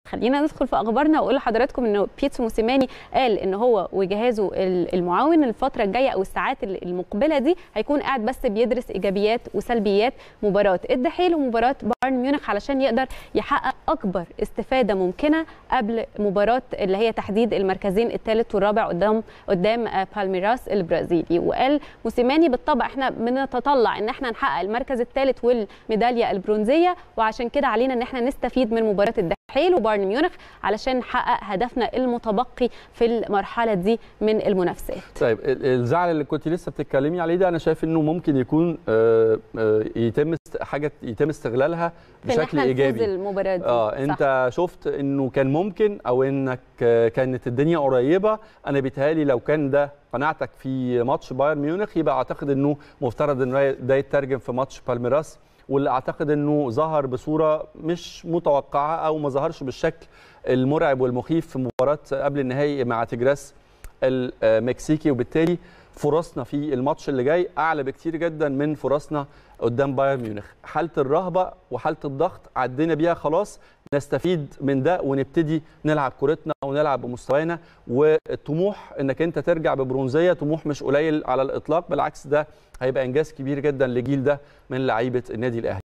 خلينا ندخل في اخبارنا واقول لحضراتكم انه بيتسو موسيماني قال ان هو وجهازه المعاون الفتره الجايه او الساعات المقبله دي هيكون قاعد بس بيدرس ايجابيات وسلبيات مباراه الدحيل ومباراه بايرن ميونخ علشان يقدر يحقق اكبر استفاده ممكنه قبل مباراه اللي هي تحديد المركزين الثالث والرابع قدام قدام بالميراس البرازيلي وقال موسيماني بالطبع احنا بنتطلع ان احنا نحقق المركز الثالث والميداليه البرونزيه وعشان كده علينا ان احنا نستفيد من مباراه الدحيل وبايرن بايرن ميونخ علشان نحقق هدفنا المتبقي في المرحله دي من المنافسات. طيب الزعل اللي كنت لسه بتتكلمي عليه ده انا شايف انه ممكن يكون يتم حاجه يتم استغلالها بشكل ايجابي. المباراه دي اه انت صح. شفت انه كان ممكن او انك كانت الدنيا قريبه انا بيتهيألي لو كان ده قناعتك في ماتش بايرن ميونخ يبقى اعتقد انه مفترض ان ده يترجم في ماتش بالميراس واللي اعتقد انه ظهر بصوره مش متوقعه او ما ظهرش بالشكل المرعب والمخيف في مباراه قبل النهائي مع تجراس المكسيكي وبالتالي فرصنا في الماتش اللي جاي اعلى بكتير جدا من فرصنا قدام بايرن ميونخ حاله الرهبه وحاله الضغط عدينا بيها خلاص نستفيد من ده ونبتدي نلعب كورتنا ونلعب بمستوانا والطموح انك انت ترجع ببرونزيه طموح مش قليل على الاطلاق بالعكس ده هيبقى انجاز كبير جدا لجيل ده من لعيبه النادي الاهلي